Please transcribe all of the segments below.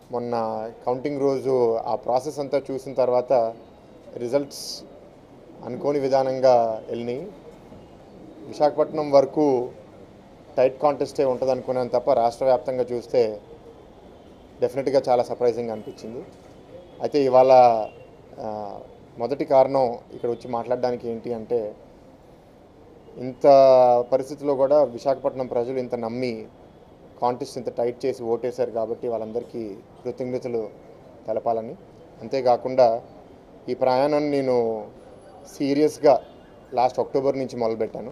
మొన్న కౌంటింగ్ రోజు ఆ ప్రాసెస్ అంతా చూసిన తర్వాత రిజల్ట్స్ అనుకోని విధానంగా వెళ్ళినాయి విశాఖపట్నం వరకు టైట్ కాంటెస్టే ఉంటుంది అనుకున్నాను తప్ప రాష్ట్ర వ్యాప్తంగా చూస్తే డెఫినెట్గా చాలా సర్ప్రైజింగ్ అనిపించింది అయితే ఇవాళ ఆ, మొదటి కారణం ఇక్కడ వచ్చి మాట్లాడడానికి ఏంటి అంటే ఇంత పరిస్థితిలో కూడా విశాఖపట్నం ప్రజలు ఇంత నమ్మి కాంటెస్ట్ ఇంత టైట్ చేసి ఓటేశారు కాబట్టి వాళ్ళందరికీ కృతజ్ఞతలు తెలపాలని అంతేకాకుండా ఈ ప్రయాణాన్ని నేను సీరియస్గా లాస్ట్ అక్టోబర్ నుంచి మొదలుపెట్టాను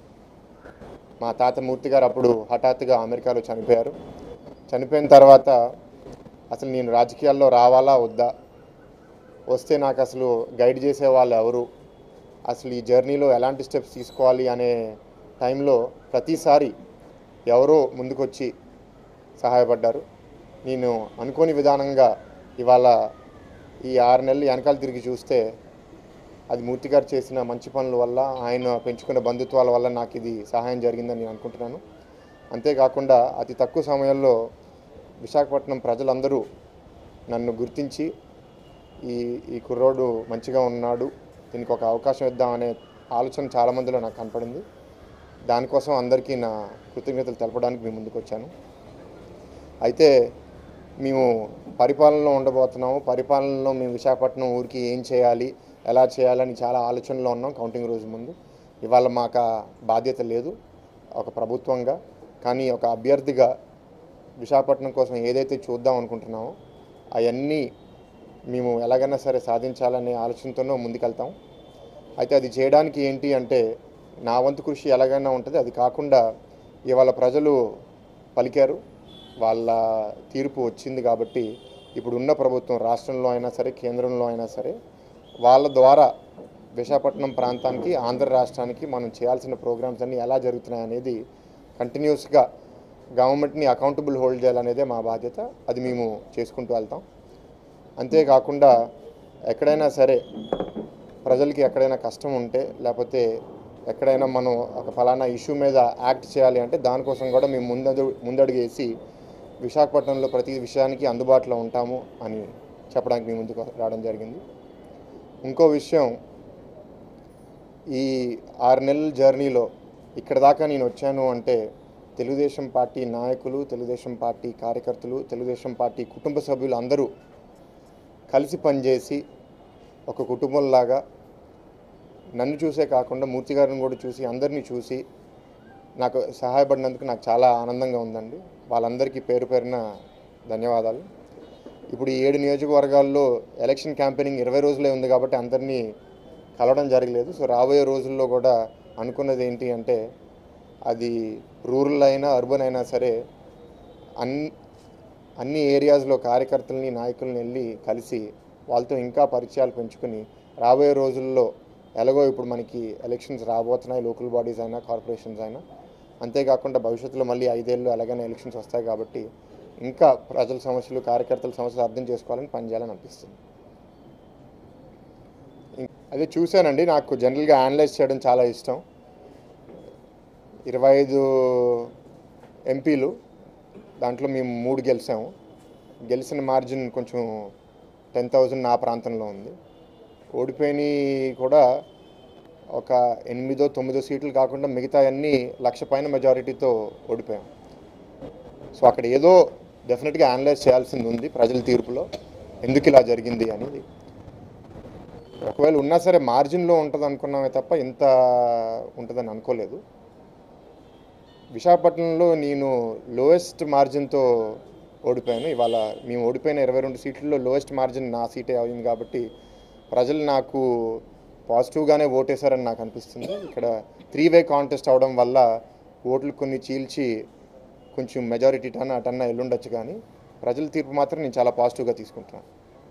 మా తాత మూర్తి గారు అప్పుడు హఠాత్తుగా అమెరికాలో చనిపోయారు చనిపోయిన తర్వాత అసలు నేను రాజకీయాల్లో రావాలా వద్దా వస్తే నాకు అసలు గైడ్ చేసే వాళ్ళు ఎవరు అసలు ఈ జర్నీలో ఎలాంటి స్టెప్స్ తీసుకోవాలి అనే టైంలో ప్రతిసారి ఎవరో ముందుకొచ్చి సహాయపడ్డారు నేను అనుకోని విధానంగా ఇవాళ ఈ ఆరు నెలలు వెనకాల తిరిగి చూస్తే అది మూర్తి గారు చేసిన మంచి పనుల వల్ల ఆయన పెంచుకున్న బంధుత్వాల వల్ల నాకు ఇది సహాయం జరిగిందని నేను అనుకుంటున్నాను అంతేకాకుండా అతి తక్కువ సమయంలో విశాఖపట్నం ప్రజలందరూ నన్ను గుర్తించి ఈ ఈ కుర్రోడు మంచిగా ఉన్నాడు దీనికి ఒక అవకాశం ఇద్దామనే ఆలోచన చాలా మందిలో నాకు కనపడింది దానికోసం అందరికీ నా కృతజ్ఞతలు తెలపడానికి మీ ముందుకు వచ్చాను అయితే మేము పరిపాలనలో ఉండబోతున్నాము పరిపాలనలో మేము విశాఖపట్నం ఊరికి ఏం చేయాలి ఎలా చేయాలని చాలా ఆలోచనలో ఉన్నాం కౌంటింగ్ రోజు ముందు ఇవాళ మాకు ఆ బాధ్యత లేదు ఒక ప్రభుత్వంగా కానీ ఒక అభ్యర్థిగా విశాఖపట్నం కోసం ఏదైతే చూద్దాం అనుకుంటున్నామో అవన్నీ మేము ఎలాగైనా సరే సాధించాలనే ఆలోచనతోనూ ముందుకెళ్తాం అయితే అది చేయడానికి ఏంటి అంటే నా వంతు కృషి ఎలాగైనా ఉంటుంది అది కాకుండా ఇవాళ ప్రజలు పలికారు వాళ్ళ తీర్పు వచ్చింది కాబట్టి ఇప్పుడు ఉన్న ప్రభుత్వం రాష్ట్రంలో అయినా సరే కేంద్రంలో అయినా సరే వాళ్ళ ద్వారా విశాఖపట్నం ప్రాంతానికి ఆంధ్ర రాష్ట్రానికి మనం చేయాల్సిన ప్రోగ్రామ్స్ అన్నీ ఎలా జరుగుతున్నాయి అనేది కంటిన్యూస్గా గవర్నమెంట్ని అకౌంటబుల్ హోల్డ్ చేయాలనేదే మా బాధ్యత అది మేము చేసుకుంటూ వెళ్తాం అంతేకాకుండా ఎక్కడైనా సరే ప్రజలకి ఎక్కడైనా కష్టం ఉంటే లేకపోతే ఎక్కడైనా మనం ఒక ఫలానా ఇష్యూ మీద యాక్ట్ చేయాలి అంటే దానికోసం కూడా మేము ముందడు ముందడుగు వేసి విశాఖపట్నంలో ప్రతి విషయానికి అందుబాటులో ఉంటాము అని చెప్పడానికి మీ ముందుకు రావడం జరిగింది ఇంకో విషయం ఈ ఆరు నెలల జర్నీలో ఇక్కడ దాకా నేను వచ్చాను అంటే తెలుగుదేశం పార్టీ నాయకులు తెలుగుదేశం పార్టీ కార్యకర్తలు తెలుగుదేశం పార్టీ కుటుంబ సభ్యులు అందరూ కలిసి పనిచేసి ఒక కుటుంబంలాగా నన్ను చూసే కాకుండా మూర్తి గారిని కూడా చూసి అందరినీ చూసి నాకు సహాయపడినందుకు నాకు చాలా ఆనందంగా ఉందండి వాళ్ళందరికీ పేరు పేరున ధన్యవాదాలు ఇప్పుడు ఈ ఏడు నియోజకవర్గాల్లో ఎలక్షన్ క్యాంపెయినింగ్ ఇరవై రోజులే ఉంది కాబట్టి అందరినీ కలవడం జరగలేదు సో రాబోయే రోజుల్లో కూడా అనుకున్నది ఏంటి అంటే అది రూరల్ అయినా అర్బన్ అయినా సరే అన్ అన్ని ఏరియాస్లో కార్యకర్తల్ని నాయకుల్ని వెళ్ళి కలిసి వాళ్ళతో ఇంకా పరిచయాలు పెంచుకుని రాబోయే రోజుల్లో ఎలాగో ఇప్పుడు మనకి ఎలక్షన్స్ రాబోతున్నాయి లోకల్ బాడీస్ అయినా కార్పొరేషన్స్ అయినా అంతేకాకుండా భవిష్యత్తులో మళ్ళీ ఐదేళ్ళు ఎలాగైనా ఎలక్షన్స్ వస్తాయి కాబట్టి ఇంకా ప్రజల సమస్యలు కార్యకర్తల సమస్యలు అర్థం చేసుకోవాలని పనిచేయాలని అనిపిస్తుంది ఇం- అదే చూశానండి నాకు జనరల్గా అనలైజ్ చేయడం చాలా ఇష్టం ఇరవై ఐదు ఎంపీలు దాంట్లో మేము మూడు గెలిచాము గెలిచిన మార్జిన్ కొంచెం టెన్ థౌజండ్ నా ప్రాంతంలో ఉంది ఓడిపోయినవి కూడా ఒక ఎనిమిదో తొమ్మిదో సీట్లు కాకుండా మిగతా అన్నీ లక్ష పైన మెజారిటీతో ఓడిపోయాం సో అక్కడ ఏదో డెఫినెట్గా అనలైజ్ చేయాల్సింది ఉంది ప్రజల తీర్పులో ఎందుకు ఇలా జరిగింది అనేది ఒకవేళ ఉన్నా సరే మార్జిన్లో ఉంటుంది అనుకున్నామే తప్ప ఇంత ఉంటుందని అనుకోలేదు విశాఖపట్నంలో నేను లోయెస్ట్ మార్జిన్తో ఓడిపోయాను ఇవాళ మేము ఓడిపోయిన ఇరవై రెండు సీట్లలో లోయెస్ట్ మార్జిన్ నా సీటే అయింది కాబట్టి ప్రజలు నాకు పాజిటివ్గానే ఓటేశారని నాకు అనిపిస్తుంది ఇక్కడ త్రీ వే కాంటెస్ట్ అవడం వల్ల ఓట్లు కొన్ని చీల్చి కొంచెం మెజారిటీ టన్ అటన్నా ఎల్లుండొచ్చు కానీ ప్రజల తీర్పు మాత్రం నేను చాలా పాజిటివ్గా తీసుకుంటున్నాను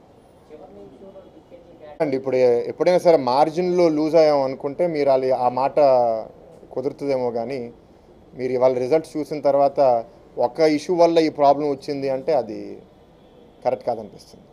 అండి ఇప్పుడు ఏ- ఎప్పుడైనా సరే మార్జిన్లో లూజ్ అయ్యాం అనుకుంటే మీరు అది ఆ మాట కుదురుతుందేమో కానీ మీరు ఇవాళ రిజల్ట్స్ చూసిన తర్వాత ఒక్క ఇష్యూ వల్ల ఈ ప్రాబ్లం వచ్చింది అంటే అది కరెక్ట్ కాదనిపిస్తుంది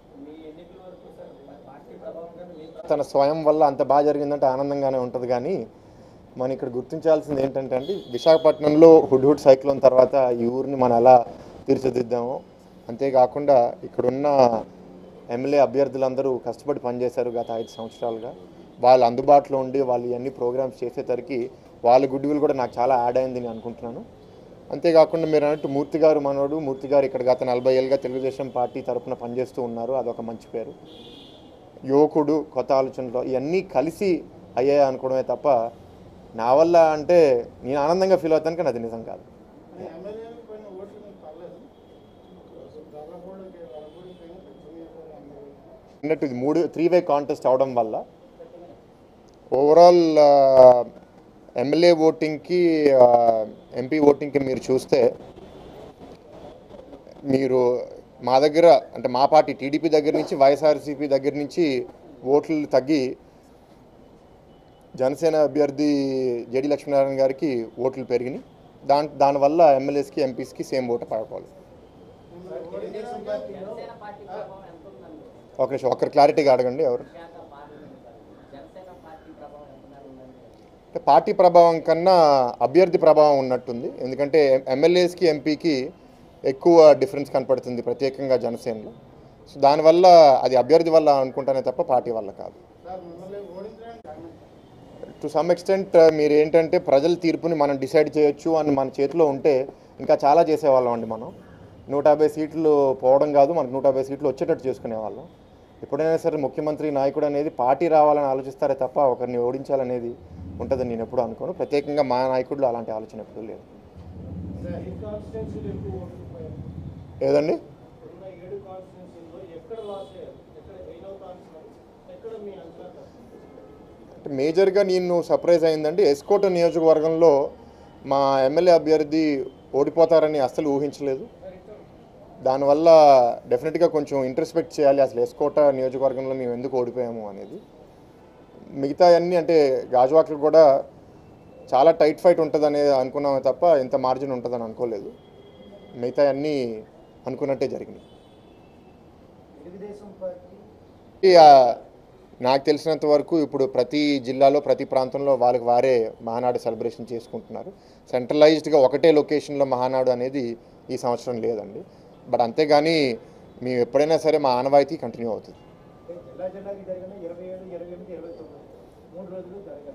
తన స్వయం వల్ల అంత బాగా జరిగిందంటే ఆనందంగానే ఉంటుంది కానీ మనం ఇక్కడ గుర్తించాల్సింది ఏంటంటే అండి విశాఖపట్నంలో హుడ్ హుడ్ సైక్లోన్ తర్వాత ఈ ఊరిని మనం ఎలా తీర్చిదిద్దామో అంతేకాకుండా ఇక్కడున్న ఎమ్మెల్యే అభ్యర్థులందరూ కష్టపడి పనిచేశారు గత ఐదు సంవత్సరాలుగా వాళ్ళు అందుబాటులో ఉండి వాళ్ళు ఇవన్నీ ప్రోగ్రామ్స్ చేసేసరికి వాళ్ళ గుడ్ విల్ కూడా నాకు చాలా యాడ్ అయింది నేను అనుకుంటున్నాను అంతేకాకుండా మీరు అన్నట్టు మూర్తి గారు మనోడు మూర్తి గారు ఇక్కడ గత నలభై ఏళ్ళుగా తెలుగుదేశం పార్టీ తరపున పనిచేస్తూ ఉన్నారు అదొక మంచి పేరు యువకుడు కొత్త ఆలోచనలు ఇవన్నీ కలిసి అయ్యాయి అనుకోవడమే తప్ప నా వల్ల అంటే నేను ఆనందంగా ఫీల్ అవుతాను కానీ అది నిజం కాదు ఎమ్మెల్యేలకు పైన ఓట్లు మీకు పర్లేదు దొంగపూడికి వరపూడి పైన పెంచుకునే అన్నట్టు ఇది మూడు త్రీ వే కాంటెస్ట్ అవడం వల్ల ఓవరాల్ ఎమ్మెల్యే ఓటింగ్కి ఎంపీ ఓటింగ్కి మీరు చూస్తే మీరు మా దగ్గర అంటే మా పార్టీ టీడీపీ దగ్గర నుంచి వైఎస్ఆర్సీపీ దగ్గర నుంచి ఓట్లు తగ్గి జనసేన అభ్యర్థి జేడి లక్ష్మీనారాయణ గారికి ఓట్లు పెరిగినాయి దాని దానివల్ల ఎమ్మెల్యేస్కి ఎంపీస్కి సేమ్ ఓటు పడకూడదు జనసేన పార్టీ ప్రభావం ఎంత ఉందండి ఒక నిమిషం ఒక్కరు క్లారిటీగా అడగండి ఎవరు విశాఖ పార్లమెంట్ జనసేన పార్టీ ప్రభావం ఎంత ఉందండి అంటే పార్టీ ప్రభావం కన్నా అభ్యర్థి ప్రభావం ఉన్నట్టుంది ఎందుకంటే ఎమ్మెల్యేస్కి ఎంపీకి ఎక్కువ డిఫరెన్స్ కనపడుతుంది ప్రత్యేకంగా జనసేనలో సో దానివల్ల అది అభ్యర్థి వల్ల అనుకుంటానే తప్ప పార్టీ వల్ల కాదు సార్ మిమ్మల్ని ఓడించడానికి కారణం టు సమ్ ఎక్స్టెంట్ మీరు ఏంటంటే ప్రజల తీర్పుని మనం డిసైడ్ చేయొచ్చు అని మన చేతిలో ఉంటే ఇంకా చాలా చేసేవాళ్ళం అండి మనం నూట యాభై సీట్లు పోవడం కాదు మనకు నూట యాభై సీట్లు వచ్చేటట్టు చేసుకునేవాళ్ళం ఎప్పుడైనా సరే ముఖ్యమంత్రి నాయకుడు అనేది పార్టీ రావాలని ఆలోచిస్తారే తప్ప ఒకరిని ఓడించాలనేది ఉంటుందని నేను ఎప్పుడు అనుకోను ప్రత్యేకంగా మా నాయకుడిలో అలాంటి ఆలోచన ఎప్పుడూ లేదు సార్ ఈ కాన్స్టిట్యున్సీలు ఎక్కువ ఓట్లు పోయాయి ఏదండి ఉన్న ఏడు కాన్స్టిట్యున్సీల్లో ఎక్కడ లాస్ అయ్యారు ఎక్కడ గెయిన్ అవుతా అంటున్నారు ఎక్కడ మీ అంచనా తప్పింది అంటే మేజర్గా నేను సర్ప్రైజ్ అయిందండి ఎస్కోట నియోజకవర్గంలో మా ఎమ్మెల్యే అభ్యర్థి ఓడిపోతారని అస్సలు ఊహించలేదు దానివల్ల డెఫినెట్గా కొంచెం ఇంట్రెస్పెక్ట్ చేయాలి అసలు ఎస్కోట నియోజకవర్గంలో మేము ఎందుకు ఓడిపోయాము అనేది మిగతా అన్నీ అంటే గాజువాకలు కూడా చాలా టైట్ ఫైట్ ఉంటుందనే అనుకున్నామే తప్ప ఎంత మార్జిన్ ఉంటుందని అనుకోలేదు మిగతా అన్నీ అనుకున్నట్టే జరిగినాయి తెలుగుదేశం పార్టీ ఈ, ఆ, నాకు తెలిసినంత వరకు ఇప్పుడు ప్రతి జిల్లాలో ప్రతి ప్రాంతంలో వాళ్ళకి వారే మహానాడు సెలబ్రేషన్ చేసుకుంటున్నారు సెంట్రలైజ్డ్గా ఒకటే లొకేషన్లో మహానాడు అనేది ఈ సంవత్సరం లేదండి బట్ అంతేగాని మేము ఎప్పుడైనా సరే మా ఆనవాయితీ కంటిన్యూ అవుతుంది అంటే జిల్లా జిల్లాకి జరిగిన ఇరవై ఏడు ఇరవై ఎనిమిది ఇరవై తొమ్మిది మూడు రోజులు జరగాలి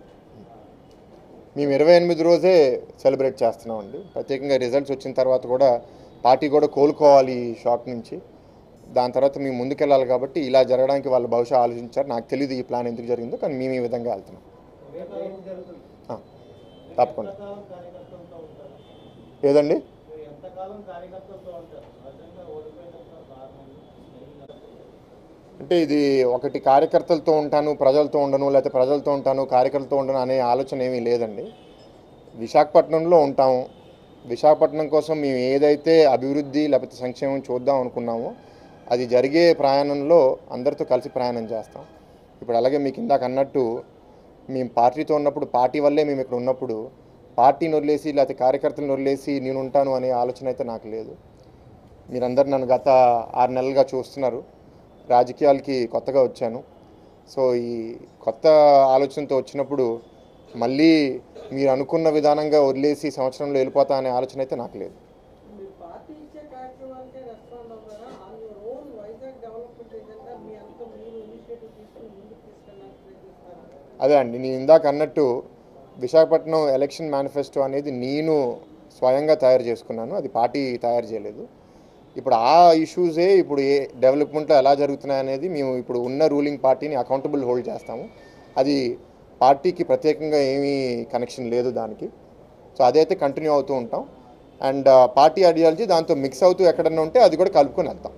మేము ఇరవై ఎనిమిది రోజే సెలబ్రేట్ చేస్తున్నామండి ప్రత్యేకంగా రిజల్ట్స్ వచ్చిన తర్వాత కూడా పార్టీ కూడా కోలుకోవాలి ఈ షాక్ నుంచి దాని తర్వాత మేము ముందుకెళ్ళాలి కాబట్టి ఇలా జరగడానికి వాళ్ళు బహుశా ఆలోచించారు నాకు తెలియదు ఈ ప్లాన్ ఎందుకు జరిగిందో కానీ మేము ఈ విధంగా వెళ్తున్నాం రేపు ఏం జరుగుతుంది ఆ, తప్పకుండా ఎంతకాలం కార్యకర్తలతో ఉంటారు ఏదండి మీరు ఎంతకాలం కార్యకర్తలతో ఉంటారు సహజంగా ఓడిపోయిన తర్వాత ఆరు నెలలు అంటే ఇది ఒకటి కార్యకర్తలతో ఉంటాను ప్రజలతో ఉండను లేకపోతే ప్రజలతో ఉంటాను కార్యకర్తలతో ఉండను అనే ఆలోచన ఏమీ లేదండి విశాఖపట్నంలో ఉంటాము విశాఖపట్నం కోసం మేము ఏదైతే అభివృద్ధి లేకపోతే సంక్షేమం చూద్దాం అనుకున్నామో అది జరిగే ప్రయాణంలో అందరితో కలిసి ప్రయాణం చేస్తాం ఇప్పుడు అలాగే మీకు ఇందాక అన్నట్టు మేము పార్టీతో ఉన్నప్పుడు పార్టీ వల్లే మేము ఇక్కడ ఉన్నప్పుడు పార్టీని వదిలేసి లేకపోతే కార్యకర్తలను వదిలేసి నేను ఉంటాను అనే ఆలోచన అయితే నాకు లేదు మీరందరు నన్ను గత ఆరు నెలలుగా చూస్తున్నారు రాజకీయాలకి కొత్తగా వచ్చాను సో ఈ కొత్త ఆలోచనతో వచ్చినప్పుడు మళ్ళీ మీరు అనుకున్న విధానంగా వదిలేసి సంవత్సరంలో వెళ్ళిపోతా అనే ఆలోచన అయితే నాకు లేదు మీ పార్టీ ఇచ్చే కార్యక్రమాలకే రెస్పాండ్ అవుతారా on your own Vizag development agenda మీ అంత మీరు ఇనిషియేటివ్ తీసుకుని ముందుకు తీసుకెళ్ళడానికి ప్రయత్నిస్తారా అదే అండి నేను ఇందాక అన్నట్టు విశాఖపట్నం ఎలక్షన్ మేనిఫెస్టో అనేది నేను స్వయంగా తయారు చేసుకున్నాను అది పార్టీ తయారు చేయలేదు ఇప్పుడు ఆ ఇష్యూసే ఇప్పుడు ఏ డెవలప్మెంట్లో ఎలా జరుగుతున్నాయి అనేది మేము ఇప్పుడు ఉన్న రూలింగ్ పార్టీని అకౌంటబుల్ హోల్డ్ చేస్తాము అది పార్టీకి ప్రత్యేకంగా ఏమీ కనెక్షన్ లేదు దానికి సో అదైతే కంటిన్యూ అవుతూ ఉంటాం అండ్ పార్టీ ఐడియాలజీ దాంతో మిక్స్ అవుతూ ఎక్కడన్నా ఉంటే అది కూడా కలుపుకొని వెళ్తాం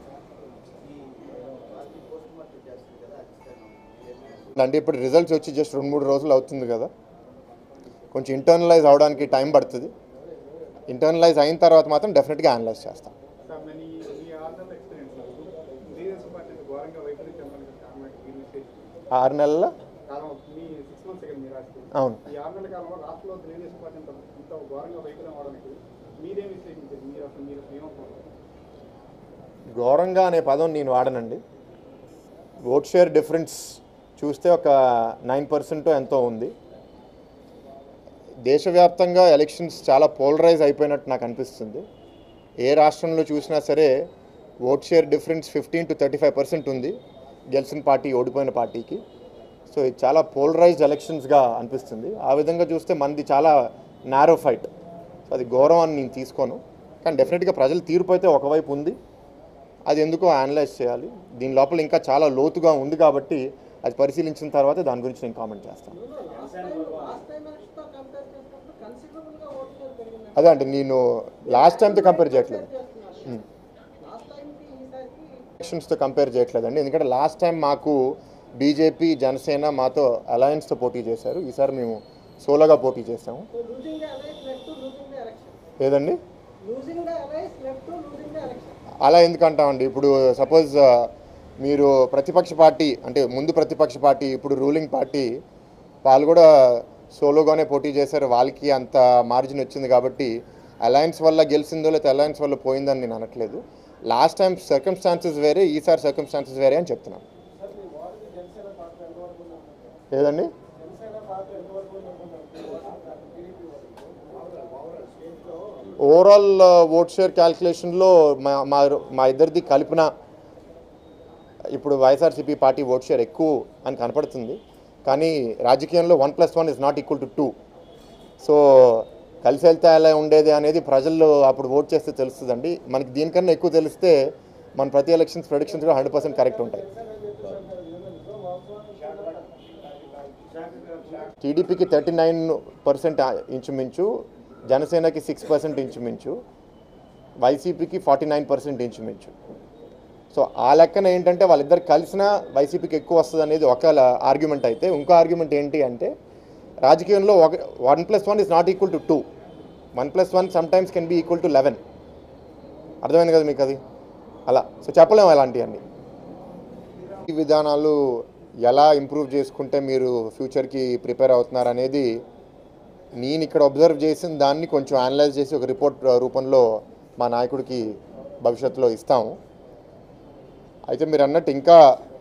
అంటే ఇప్పుడు రిజల్ట్స్ వచ్చి జస్ట్ రెండు మూడు రోజులు అవుతుంది కదా కొంచెం ఇంటర్నలైజ్ అవడానికి టైం పడుతుంది ఇంటర్నలైజ్ అయిన తర్వాత మాత్రం డెఫినెట్గా అనలైజ్ చేస్తాం సార్ మరి ఈ ఈ ఆరు నెలల ఎక్స్పీరియన్స్ తెలుగుదేశం పార్టీ ఘోరంగా వైఖరి చెందడానికి కారణం ఈ విషయం ఆరు నెలల కాలం మీ సిక్స్ మంత్స్ సెకండ్ మీ రాజకీయం అవును ఈ ఆరు నెలల కాలంలో రాష్ట్రంలో తెలుగుదేశం పార్టీ ఇంత ఇంత ఘోరంగా వైఖరి అవడానికి మీరేం విశ్లేషించారు మీరు అసలు మీరు అసలు ఏమనుకుంటారు ఘోరంగా అనే పదం నేను వాడనండి ఓట్ షేర్ డిఫరెన్స్ చూస్తే ఒక నైన్ పర్సెంట్ ఎంతో ఉంది దేశవ్యాప్తంగా ఎలక్షన్స్ చాలా పోలరైజ్ అయిపోయినట్టు నాకు అనిపిస్తుంది ఏ రాష్ట్రంలో చూసినా సరే vote share difference fifteen to thirty five percent ఉంది గెలిచిన పార్టీ ఓడిపోయిన పార్టీకి సో ఇది చాలా పోలరైజ్డ్ ఎలక్షన్స్గా అనిపిస్తుంది ఆ విధంగా చూస్తే మనది చాలా నారో ఫైట్ సో అది గౌరవాన్ని నేను తీసుకోను కానీ డెఫినెట్గా ప్రజల తీర్పు అయితే ఒకవైపు ఉంది అది ఎందుకో అనలైజ్ చేయాలి దీని లోపల ఇంకా చాలా లోతుగా ఉంది కాబట్టి అది పరిశీలించిన తర్వాత దాని గురించి నేను కామెంట్ చేస్తాను లాస్ట్ టైం లాస్ట్ టైం ఎలక్షన్తో కంపేర్ చేసినప్పుడు కన్సిడరబుల్గా ఓట్ షేర్ పెరిగింది అదే అంటే నేను లాస్ట్ టైంతో కంపేర్ చేయట్లేదు లాస్ట్ టైంకి ఈసారికి ఎలక్షన్స్తో కంపేర్ చేయట్లేదండి ఎందుకంటే లాస్ట్ టైం మాకు బీజేపీ జనసేన మాతో అలయన్స్తో పోటీ చేశారు ఈసారి మేము సోలోగా పోటీ చేసాము so losing the alliance left to losing the election ఏదండి losing the alliance left to losing the election అలా ఎందుకంటామండి ఇప్పుడు సపోజ్ మీరు ప్రతిపక్ష పార్టీ అంటే ముందు ప్రతిపక్ష పార్టీ ఇప్పుడు రూలింగ్ పార్టీ వాళ్ళు కూడా సోలోగానే పోటీ చేశారు వాళ్ళకి అంత మార్జిన్ వచ్చింది కాబట్టి అలయన్స్ వల్ల గెలిచిందో లేకపోతే అలయన్స్ వల్ల పోయిందని నేను అనట్లేదు లాస్ట్ టైం సర్కమ్స్టాన్సెస్ వేరే ఈసారి సర్కమ్స్టాన్సెస్ వేరే అని చెప్తున్నాను ఏదండి ఓవరాల్ ఓట్ షేర్ క్యాల్కులేషన్లో మా మా మా ఇద్దరిది కలిపిన ఇప్పుడు వైఎస్ఆర్సీపీ పార్టీ ఓట్ షేర్ ఎక్కువ అని కనపడుతుంది కానీ రాజకీయంలో one plus one is not equal to two so కలిసి వెళ్తే అలా ఉండేది అనేది ప్రజలు అప్పుడు ఓట్ చేస్తే తెలుస్తుందండి మనకి దీనికన్నా ఎక్కువ తెలిస్తే మన ప్రతి ఎలక్షన్స్ ప్రొడిక్షన్స్ కూడా హండ్రెడ్ పర్సెంట్ కరెక్ట్ ఉంటాయి టీడీపీకి థర్టీ నైన్ పర్సెంట్ ఇంచుమించు జనసేనకి సిక్స్ పర్సెంట్ ఇంచుమించు వైసీపీకి ఫార్టీ నైన్ పర్సెంట్ ఇంచుమించు సో ఆ లెక్కన ఏంటంటే వాళ్ళిద్దరు కలిసిన వైసీపీకి ఎక్కువ వస్తుంది అనేది ఒక ఆర్గ్యుమెంట్ అయితే ఇంకో ఆర్గ్యుమెంట్ ఏంటి అంటే రాజకీయంలో ఒక one plus one is not equal to two one plus one sometimes can be equal to eleven అర్థమైంది కదా మీకు అది అలా సో చెప్పలేము అలాంటివన్నీ ఈ విధానాలు ఎలా ఇంప్రూవ్ చేసుకుంటే మీరు ఫ్యూచర్కి ప్రిపేర్ అవుతున్నారు అనేది నేను ఇక్కడ అబ్జర్వ్ చేసిన దాన్ని కొంచెం అనలైజ్ చేసి ఒక రిపోర్ట్ రూపంలో మా నాయకుడికి భవిష్యత్తులో ఇస్తాము అయితే మీరు అన్నట్టు ఇంకా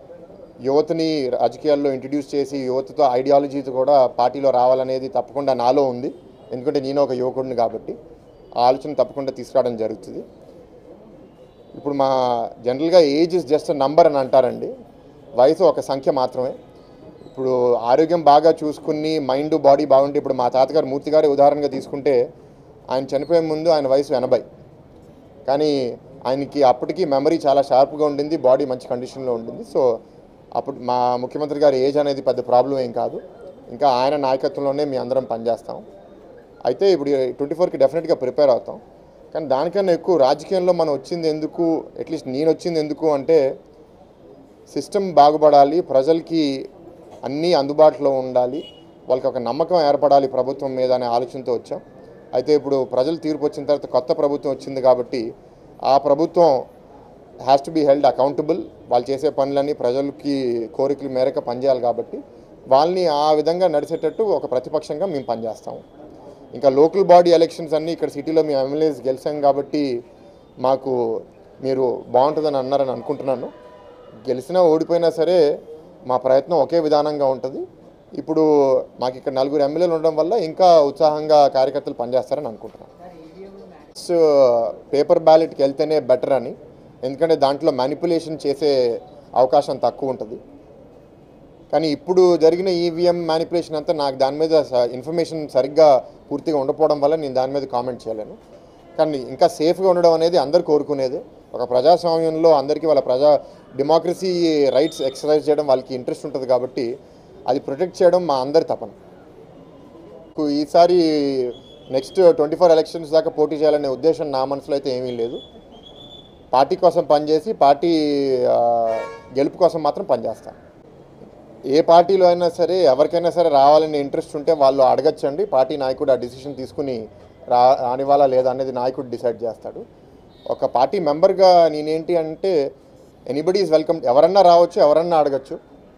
యువతని రాజకీయాల్లో ఇంట్రడ్యూస్ చేసి యువతతో ఐడియాలజీతో కూడా పార్టీలో రావాలనేది తప్పకుండా నాలో ఉంది ఎందుకంటే నేను ఒక యువకుడిని కాబట్టి ఆ ఆలోచన తప్పకుండా తీసుకురావడం జరుగుతుంది ఇప్పుడు మా జనరల్గా ఏజ్ ఇస్ జస్ట్ నంబర్ అని అంటారండి వయసు ఒక సంఖ్య మాత్రమే ఇప్పుడు ఆరోగ్యం బాగా చూసుకుని మైండ్ బాడీ బాగుంటే ఇప్పుడు మా తాతగారు మూర్తి గారి ఉదాహరణగా తీసుకుంటే ఆయన చనిపోయే ముందు ఆయన వయసు ఎనభై కానీ ఆయనకి అప్పటికి మెమరీ చాలా షార్ప్గా ఉండింది బాడీ మంచి కండిషన్లో ఉండింది సో అప్పుడు మా ముఖ్యమంత్రి గారి ఏజ్ అనేది పెద్ద ప్రాబ్లం ఏం కాదు ఇంకా ఆయన నాయకత్వంలోనే మీ అందరం పనిచేస్తాం అయితే ఇప్పుడు ట్వంటీ ఫోర్కి డెఫినెట్గా ప్రిపేర్ అవుతాం కానీ దానికన్నా ఎక్కువ రాజకీయంలో మనం వచ్చింది ఎందుకు అట్లీస్ట్ నేను వచ్చింది ఎందుకు అంటే సిస్టమ్ బాగుపడాలి ప్రజలకి అన్నీ అందుబాటులో ఉండాలి వాళ్ళకి ఒక నమ్మకం ఏర్పడాలి ప్రభుత్వం మీద అనే ఆలోచనతో వచ్చాం అయితే ఇప్పుడు ప్రజలు తీర్పు వచ్చిన తర్వాత కొత్త ప్రభుత్వం వచ్చింది కాబట్టి ఆ ప్రభుత్వం has to be held accountable వాళ్ళు చేసే పనులన్నీ ప్రజలకి కోరికల మేరకు పనిచేయాలి కాబట్టి వాళ్ళని ఆ విధంగా నడిచేటట్టు ఒక ప్రతిపక్షంగా మేము పనిచేస్తాము ఇంకా లోకల్ బాడీ ఎలక్షన్స్ అన్నీ ఇక్కడ సిటీలో మేము ఎమ్మెల్యేస్ గెలిచాం కాబట్టి మాకు మీరు బాగుంటుందని అన్నారని అనుకుంటున్నాను గెలిచినా ఓడిపోయినా సరే మా ప్రయత్నం ఒకే విధానంగా ఉంటుంది ఇప్పుడు మాకు ఇక్కడ నలుగురు ఎమ్మెల్యేలు ఉండడం వల్ల ఇంకా ఉత్సాహంగా కార్యకర్తలు పనిచేస్తారని అనుకుంటున్నాను సో పేపర్ బ్యాలెట్కి వెళ్తేనే బెటర్ అని ఎందుకంటే దాంట్లో మ్యానిపులేషన్ చేసే అవకాశం తక్కువ ఉంటుంది కానీ ఇప్పుడు జరిగిన ఈవీఎం మ్యానిపులేషన్ అంతా నాకు దాని మీద ఇన్ఫర్మేషన్ సరిగ్గా పూర్తిగా ఉండకపోవడం వల్ల నేను దాని మీద కామెంట్ చేయలేను కానీ ఇంకా సేఫ్గా ఉండడం అనేది అందరు కోరుకునేది ఒక ప్రజాస్వామ్యంలో అందరికీ వాళ్ళ ప్రజా డెమోక్రసీ రైట్స్ ఎక్సర్సైజ్ చేయడం వాళ్ళకి ఇంట్రెస్ట్ ఉంటుంది కాబట్టి అది ప్రొటెక్ట్ చేయడం మా అందరి తపన నాకు ఈసారి నెక్స్ట్ ట్వంటీ ఫోర్ ఎలక్షన్స్ దాకా పోటీ చేయాలనే ఉద్దేశం నా మనసులో అయితే ఏమీ లేదు పార్టీ కోసం పనిచేసి పార్టీ ఆ, గెలుపు కోసం మాత్రం పనిచేస్తాను ఏ పార్టీలో అయినా సరే ఎవరికైనా సరే రావాలనే ఇంట్రెస్ట్ ఉంటే వాళ్ళు అడగచ్చండి పార్టీ నాయకుడు ఆ డిసిషన్ తీసుకుని రా రానివ్వాలా లేదా అనేది నాయకుడు డిసైడ్ చేస్తాడు ఒక పార్టీ మెంబర్గా నేనేంటి అంటే ఎనీబడి ఈజ్ వెల్కమ్ ఎవరన్నా రావచ్చు ఎవరన్నా అడగచ్చు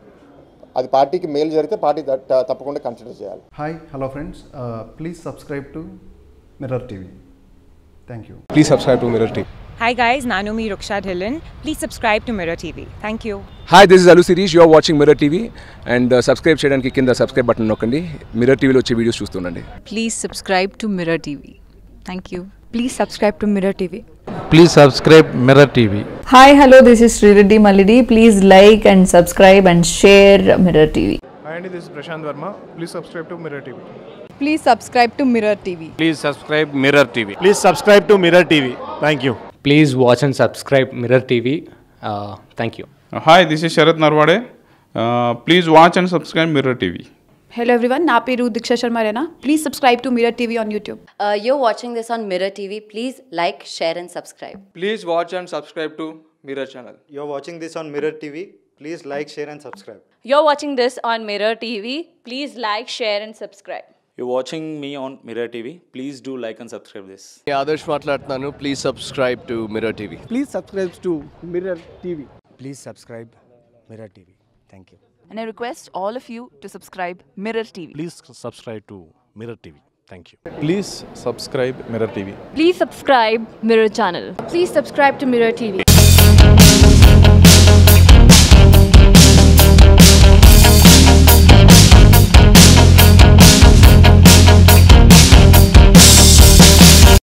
అది పార్టీకి మేలు జరిగితే పార్టీ త- తప్పకుండా కన్సిడర్ చేయాలి Hi, hello friends. Uh, please subscribe to Mirror TV. Thank you. Please subscribe to Mirror TV. Hi guys, Nanumi Ruksha Dhillon. Please subscribe to Mirror TV. Thank you. Hi this is Allu Sirish you're watching Mirror TV and subscribe చేయడానికి కింద subscribe button నొక్కండి మిర్రర్ టీవీలో వచ్చే videos చూస్తుండండి please subscribe to Mirror TV. Thank you. Please subscribe to Mirror TV. please subscribe Mirror TV. Hi, hello, this is Srireddy Malidi. Please like and subscribe and share Mirror TV. Hi, Andy, this is Prashant Verma. Please subscribe to Mirror TV. Please subscribe to Mirror TV. Please subscribe Mirror TV. Please subscribe to Mirror TV. Thank you. Please watch and subscribe Mirror TV. Uh, thank you. hi, this is Sharat Narwade. Uh, please watch and subscribe Mirror TV. Hello everyone, నా పేరు దీక్ష శర్మ రేనా please subscribe to Mirror TV on YouTube Uh, you're watching this on Mirror TV. Please like, share, and subscribe. Please watch and subscribe to Mirror channel. You're watching this on Mirror TV. Please like, share, and subscribe. You're watching this on Mirror TV. Please like, share, and subscribe. You're watching me on Mirror TV. Please do like and subscribe this. Adarsh మాట్లాడుతున్నాను please subscribe to Mirror TV please subscribe to Mirror TV please subscribe Mirror TV thank you And I request all of you to subscribe Mirror TV. Please subscribe to Mirror TV. Thank you. Please subscribe Mirror TV. Please subscribe Mirror channel. Please subscribe to Mirror TV.